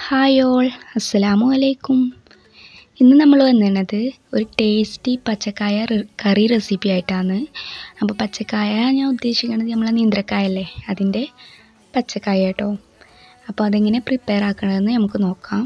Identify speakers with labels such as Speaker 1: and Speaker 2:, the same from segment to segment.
Speaker 1: hi all അസ്സലാമു അലൈക്കും ഇന്ന് നമ്മൾ വന്നിരുന്നത് ഒരു ടേസ്റ്റി പച്ചക്കായ റെ- കറി റെസിപ്പി ആയിട്ടാണ് അപ്പോൾ പച്ചക്കായ ഞാൻ ഉദ്ദേശിക്കുന്നത് നമ്മളെ നീന്ത്രക്കായ അല്ലേ അതിൻ്റെ പച്ചക്കായ കേട്ടോ അപ്പോൾ അതെങ്ങനെ പ്രിപ്പയർ ആക്കണമെന്ന് നമുക്ക് നോക്കാം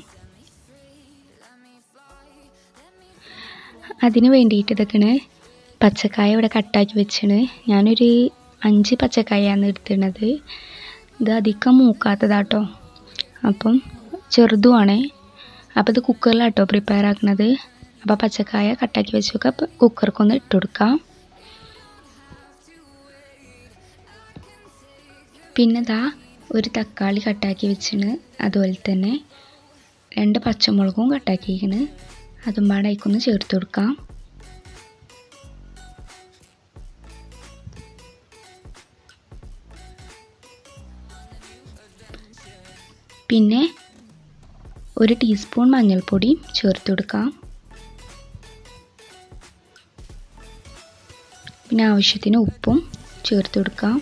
Speaker 1: അതിന് വേണ്ടിയിട്ട് ഇതൊക്കെയാണ് പച്ചക്കായ ഇവിടെ കട്ടാക്കി വെച്ചാണ് ഞാനൊരു അഞ്ച് പച്ചക്കായാണ് എടുത്തിരുന്നത് ഇത് അധികം മൂക്കാത്തതാട്ടോ അപ്പം ചെറുതുമാണേ അപ്പോൾ ഇത് കുക്കറിലാട്ടോ പ്രിപ്പയർ ആക്കുന്നത് അപ്പോൾ പച്ചക്കായ കട്ടാക്കി വെച്ചൊക്കെ കുക്കർക്കൊന്ന് ഇട്ട് കൊടുക്കാം പിന്നെ ദാ ഒരു തക്കാളി കട്ടാക്കി വെച്ചിന് അതുപോലെ തന്നെ രണ്ട് പച്ചമുളകും കട്ടാക്കിയിരിക്കണ് അതും പാടെ അതിക്കൊന്ന് ചേർത്ത് കൊടുക്കാം പിന്നെ ഒരു ടീസ്പൂൺ മഞ്ഞൾപ്പൊടി ചേർത്ത് കൊടുക്കാം പിന്നെ ആവശ്യത്തിന് ഉപ്പും ചേർത്ത് കൊടുക്കാം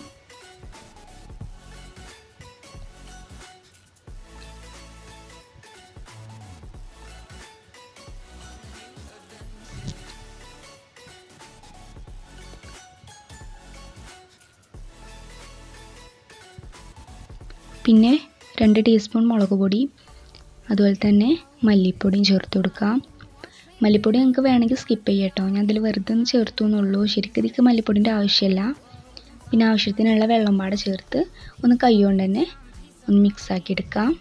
Speaker 1: പിന്നെ രണ്ട് ടീസ്പൂൺ മുളക് പൊടി അതുപോലെ തന്നെ മല്ലിപ്പൊടിയും ചേർത്ത് കൊടുക്കാം മല്ലിപ്പൊടി നിങ്ങൾക്ക് വേണമെങ്കിൽ സ്കിപ്പ് ചെയ്യാം കേട്ടോ ഞാൻ അതിൽ വെറുതെ ഒന്ന് ചേർത്തു എന്നുള്ളൂ ശരിക്കും ഇതിക്ക് മല്ലിപ്പൊടിൻ്റെ ആവശ്യമില്ല പിന്നെ ആവശ്യത്തിനുള്ള വെള്ളം പാടെ ചേർത്ത് ഒന്ന് കൈ കൊണ്ട് തന്നെ ഒന്ന് മിക്സ് ആക്കി എടുക്കാം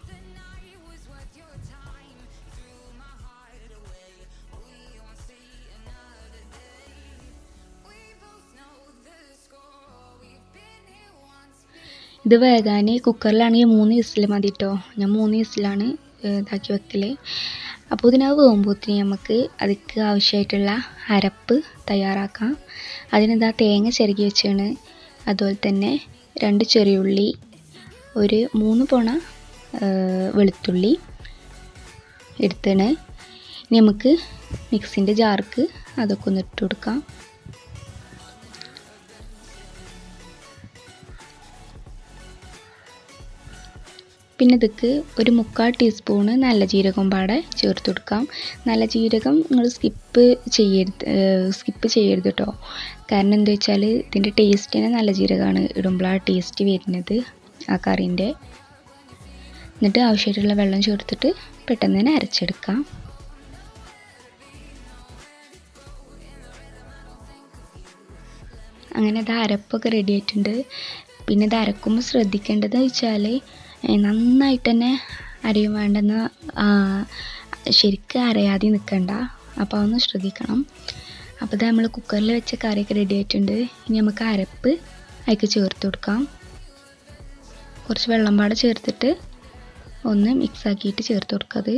Speaker 1: ഇത് വേകാൻ കുക്കറിലാണെങ്കിൽ മൂന്ന് വിസിൽ മതി കേട്ടോ ഞാൻ മൂന്ന് വിസിലാണ് ഇതാക്കി വെക്കൽ അപ്പോൾ ഇതിനത് വേകുമ്പോഴത്തേന് നമുക്ക് അതിക്ക് ആവശ്യമായിട്ടുള്ള അരപ്പ് തയ്യാറാക്കാം അതിനിതാ തേങ്ങ ചിരകി വെച്ചാണ് അതുപോലെ തന്നെ രണ്ട് ചെറിയുള്ളി ഒരു മൂന്ന് പോണ വെളുത്തുള്ളി എടുത്താണ് ഇനി നമുക്ക് മിക്സിൻ്റെ ജാർക്ക് അതൊക്കെ ഒന്ന് ഇട്ട് കൊടുക്കാം പിന്നെ ഇതൊക്കെ ഒരു മുക്കാൽ ടീസ്പൂണ് നല്ല ജീരകം പാടെ ചേർത്ത് കൊടുക്കാം നല്ല ജീരകം നിങ്ങൾ സ്കിപ്പ് ചെയ്യരുത് സ്കിപ്പ് ചെയ്യരുത് കേട്ടോ കാരണം എന്താ വെച്ചാൽ ഇതിൻ്റെ ടേസ്റ്റ് തന്നെ നല്ല ജീരകമാണ് ഇടുമ്പോഴാണ് ടേസ്റ്റ് വരുന്നത് ആ കറീൻ്റെ എന്നിട്ട് ആവശ്യമായിട്ടുള്ള വെള്ളം ചേർത്തിട്ട് പെട്ടെന്ന് തന്നെ അരച്ചെടുക്കാം അങ്ങനെ ഇത് അരപ്പൊക്കെ റെഡി ആയിട്ടുണ്ട് പിന്നെ ഇത് അരക്കുമ്പോൾ ശ്രദ്ധിക്കേണ്ടത് വെച്ചാൽ നന്നായിട്ട് തന്നെ അരയും വേണ്ടെന്ന് ശരിക്കും അരയാതെ നിൽക്കണ്ട അപ്പോൾ അതൊന്ന് ശ്രദ്ധിക്കണം അപ്പോൾ ഇത് നമ്മൾ കുക്കറിൽ വെച്ച കറിയൊക്കെ റെഡി ആയിട്ടുണ്ട് ഇനി നമുക്ക് അരപ്പ് അതിലേക്ക് ചേർത്ത് കൊടുക്കാം കുറച്ച് വെള്ളം പാടെ ചേർത്തിട്ട് ഒന്ന് മിക്സ് ആക്കിയിട്ട് ചേർത്ത് കൊടുക്കത്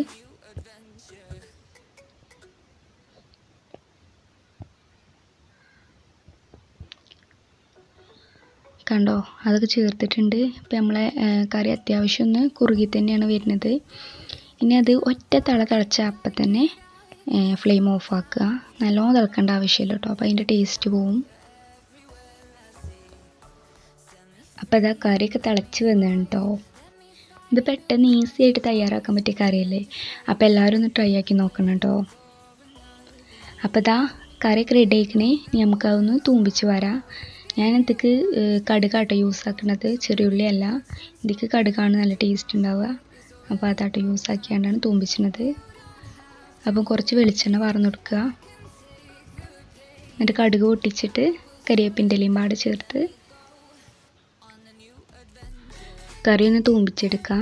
Speaker 1: കണ്ടോ അതൊക്കെ ചേർത്തിട്ടുണ്ട് ഇപ്പം നമ്മളെ കറി അത്യാവശ്യം ഒന്ന് കുറുകി തന്നെയാണ് വരുന്നത് ഇനി അത് ഒറ്റ തള തിളച്ച അപ്പം തന്നെ ഫ്ലെയിം ഓഫ് ആക്കുക നല്ലോണം തിളക്കേണ്ട ആവശ്യമില്ല കേട്ടോ അപ്പോൾ അതിൻ്റെ ടേസ്റ്റ് പോവും അപ്പോൾ ഇതാ കറിയൊക്കെ തിളച്ച് വന്നതാണ് കേട്ടോ ഇത് പെട്ടെന്ന് ഈസി ആയിട്ട് തയ്യാറാക്കാൻ പറ്റിയ കറിയല്ലേ അപ്പോൾ എല്ലാവരും ഒന്ന് ട്രൈ ആക്കി നോക്കണം കേട്ടോ അപ്പോൾ ഇതാ കറിയൊക്കെ റെഡി ആയിക്കണേ ഇനി നമുക്കതൊന്ന് തൂമ്പിച്ച് വരാം ഞാൻ ഇതിക്ക് കടുകാട്ടോ യൂസ് ആക്കുന്നത് ചെറിയുള്ളി അല്ല ഇതിക്ക് കടുകാണ് നല്ല ടേസ്റ്റ് ഉണ്ടാവുക അപ്പോൾ അതാട്ടോ യൂസ് ആക്കിയാണ്ടാണ് തൂമ്പിച്ചത് അപ്പം കുറച്ച് വെളിച്ചെണ്ണ വാർന്നു കൊടുക്കുക എന്നിട്ട് കടുക് പൊട്ടിച്ചിട്ട് കരിവേപ്പിൻ്റെ ഇലയും പാടെ ചേർത്ത് കറി ഒന്ന് തൂമ്പിച്ചെടുക്കാം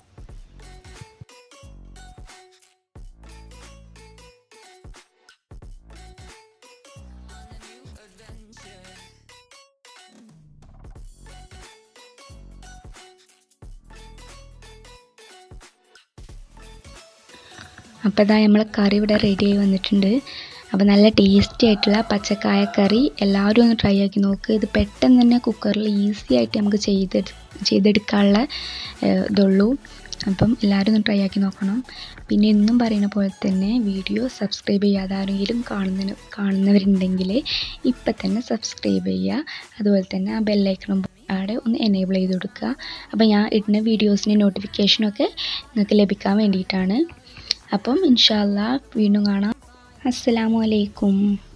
Speaker 1: അപ്പോൾ ഇതാ നമ്മളെ കറി ഇവിടെ റെഡി ആയി വന്നിട്ടുണ്ട് അപ്പോൾ നല്ല ടേസ്റ്റി ആയിട്ടുള്ള പച്ചക്കായ കറി എല്ലാവരും ഒന്ന് ട്രൈ ആക്കി നോക്കുക ഇത് പെട്ടെന്ന് തന്നെ കുക്കറിൽ ഈസി ആയിട്ട് നമുക്ക് ചെയ്തെടു ചെയ്തെടുക്കാനുള്ള ഇതുള്ളൂ അപ്പം എല്ലാവരും ഒന്ന് ട്രൈ ആക്കി നോക്കണം പിന്നെ എന്നും പറയുന്ന പോലെ തന്നെ വീഡിയോ സബ്സ്ക്രൈബ് ചെയ്യാതെ ആരെങ്കിലും കാണുന്ന കാണുന്നവരുണ്ടെങ്കിൽ ഇപ്പം തന്നെ സബ്സ്ക്രൈബ് ചെയ്യുക അതുപോലെ തന്നെ ആ ബെല്ലൈക്കണം അവിടെ ഒന്ന് എനേബിൾ ചെയ്ത് കൊടുക്കുക അപ്പോൾ ഞാൻ ഇടുന്ന വീഡിയോസിൻ്റെ നോട്ടിഫിക്കേഷനൊക്കെ നിങ്ങൾക്ക് ലഭിക്കാൻ വേണ്ടിയിട്ടാണ് അപ്പം ഇൻഷാല്ല വീണ്ടും കാണാം അസ്സലാമു അലൈക്കും